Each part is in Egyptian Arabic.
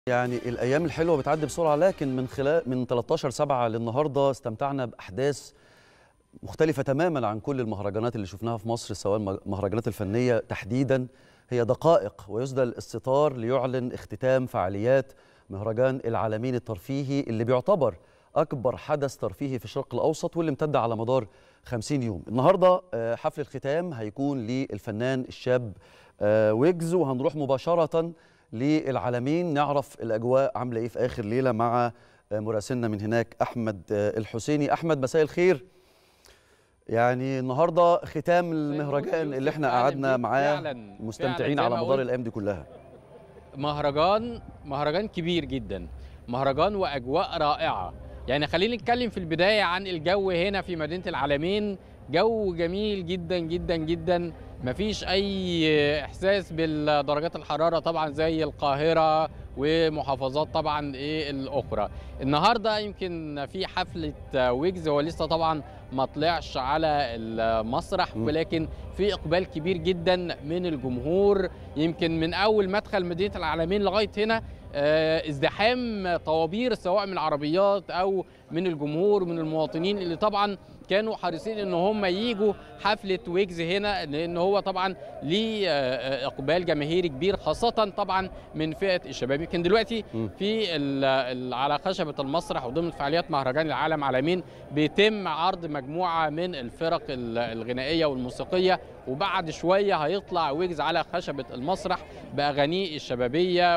يعني الايام الحلوه بتعدي بسرعه لكن من خلال من 13 7 للنهارده استمتعنا باحداث مختلفه تماما عن كل المهرجانات اللي شفناها في مصر سواء المهرجانات الفنيه تحديدا هي دقائق ويسدل الستار ليعلن اختتام فعاليات مهرجان العالمين الترفيهي اللي بيعتبر اكبر حدث ترفيهي في الشرق الاوسط واللي امتد على مدار 50 يوم النهارده آه، حفل الختام هيكون للفنان الشاب آه، ويجز وهنروح مباشره للعالمين نعرف الاجواء عامله ايه في اخر ليله مع آه، مراسلنا من هناك احمد آه، الحسيني احمد مساء الخير يعني النهارده ختام المهرجان اللي احنا قعدنا معاه فعلا مستمتعين فعلاً زي على ما مدار قلت، الايام دي كلها مهرجان مهرجان كبير جدا مهرجان واجواء رائعه يعني خلينا نتكلم في البدايه عن الجو هنا في مدينه العالمين جو جميل جدا جدا جدا مفيش اي احساس بالدرجات الحراره طبعا زي القاهره ومحافظات طبعا ايه الاخرى النهارده يمكن في حفله ويجز هو لسه طبعا ما طلعش على المسرح م. ولكن في اقبال كبير جدا من الجمهور يمكن من اول مدخل مدينه العالمين لغايه هنا آه، ازدحام طوابير سواء من العربيات او من الجمهور من المواطنين اللي طبعا كانوا حريصين ان هم يجوا حفله ويجز هنا لان هو طبعا ليه آه، اقبال جماهيري كبير خاصه طبعا من فئه الشباب يمكن دلوقتي م. في ال- ال- على خشبه المسرح وضمن فعاليات مهرجان العالم عالمين بيتم عرض مجموعه من الفرق ال- الغنائيه والموسيقيه وبعد شويه هيطلع ويجز على خشبه المسرح باغانيه الشبابيه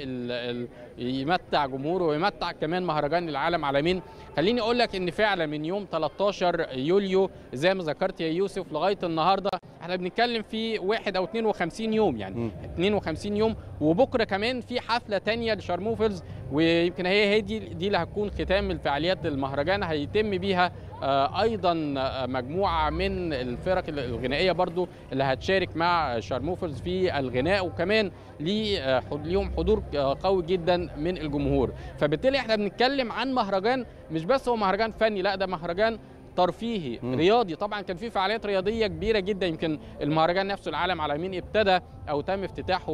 ويمتع جمهوره ويمتع كمان مهرجان العالم عالمين خليني اقول لك ان فعلا من يوم 13 يوليو زي ما ذكرت يا يوسف لغايه النهارده احنا بنتكلم في واحد او 52 يوم يعني م. 52 يوم وبكره كمان في حفله تانية لشارموفلز ويمكن هي هي دي دي اللي هتكون ختام الفعاليات المهرجان هيتم بيها آه، ايضا آه، مجموعه من الفرق الغنائيه برضو اللي هتشارك مع شارموفلز في الغناء وكمان ليه، آه، حض- ليهم حضور آه، قوي جدا من الجمهور فبالتالي احنا بنتكلم عن مهرجان مش بس هو مهرجان فني لا ده مهرجان ترفيهي مم. رياضي طبعا كان في فعاليات رياضيه كبيره جدا يمكن المهرجان نفسه العالم عالمين ابتدى او تم افتتاحه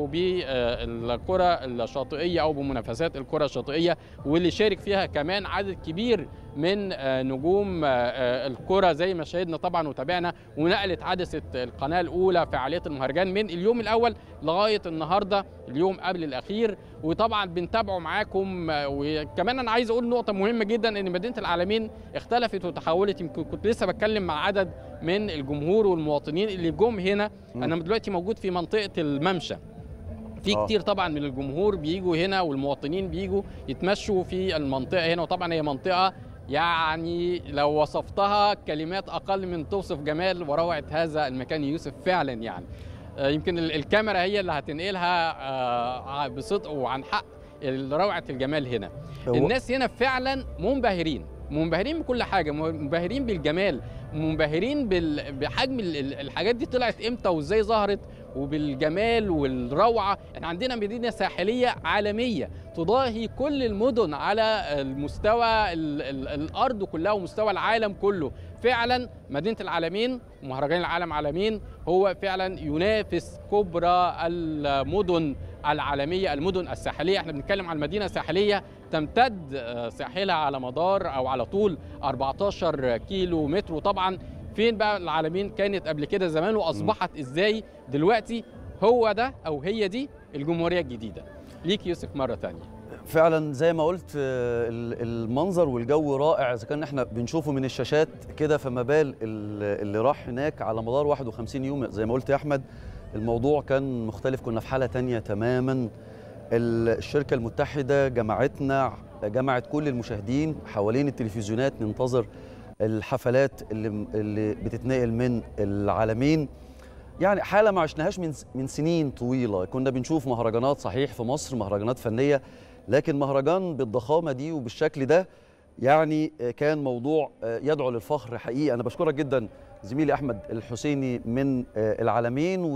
بالكره الشاطئيه او بمنافسات الكره الشاطئيه واللي شارك فيها كمان عدد كبير من آه، نجوم آه، آه، الكره زي ما شاهدنا طبعا وتابعنا ونقلت عدسه القناه الاولى فعاليات المهرجان من اليوم الاول لغايه النهارده اليوم قبل الاخير وطبعا بنتابعه معاكم آه، وكمان انا عايز اقول نقطه مهمه جدا ان مدينه العالمين اختلفت وتحولت يمكن كنت لسه بتكلم مع عدد من الجمهور والمواطنين اللي جم هنا مم. انا دلوقتي موجود في منطقه الممشى في آه. كتير طبعا من الجمهور بيجوا هنا والمواطنين بيجوا يتمشوا في المنطقه هنا وطبعا هي منطقه يعني لو وصفتها كلمات اقل من توصف جمال وروعه هذا المكان يوسف فعلا يعني آه، يمكن ال- الكاميرا هي اللي هتنقلها آه، بصدق وعن حق روعه الجمال هنا هو- الناس هنا فعلا منبهرين منبهرين بكل حاجه منبهرين بالجمال منبهرين بال- بحجم ال- ال- الحاجات دي طلعت امتى وازاي ظهرت وبالجمال والروعه احنا عندنا مدينه ساحليه عالميه تضاهي كل المدن على المستوى ال ال الارض كلها ومستوى العالم كله فعلا مدينه العالمين ومهرجان العالم عالمين هو فعلا ينافس كبرى المدن العالميه المدن الساحليه احنا بنتكلم عن مدينه ساحليه تمتد آه، ساحلها على مدار او على طول 14 كيلو متر وطبعا فين بقى العالمين كانت قبل كده زمان واصبحت ازاي دلوقتي هو ده او هي دي الجمهوريه الجديده ليك يوسف مره تانية فعلا زي ما قلت آه، ال- المنظر والجو رائع اذا كان احنا بنشوفه من الشاشات كده فما بال ال- اللي راح هناك على مدار 51 يوم زي ما قلت يا احمد الموضوع كان مختلف كنا في حاله تانية تماما ال- الشركه المتحده جمعتنا جمعت كل المشاهدين حوالين التلفزيونات ننتظر الحفلات اللي اللي بتتنقل من العالمين يعني حاله ما عشناهاش من من سنين طويله كنا بنشوف مهرجانات صحيح في مصر مهرجانات فنيه لكن مهرجان بالضخامه دي وبالشكل ده يعني كان موضوع يدعو للفخر حقيقي انا بشكرك جدا زميلي احمد الحسيني من العالمين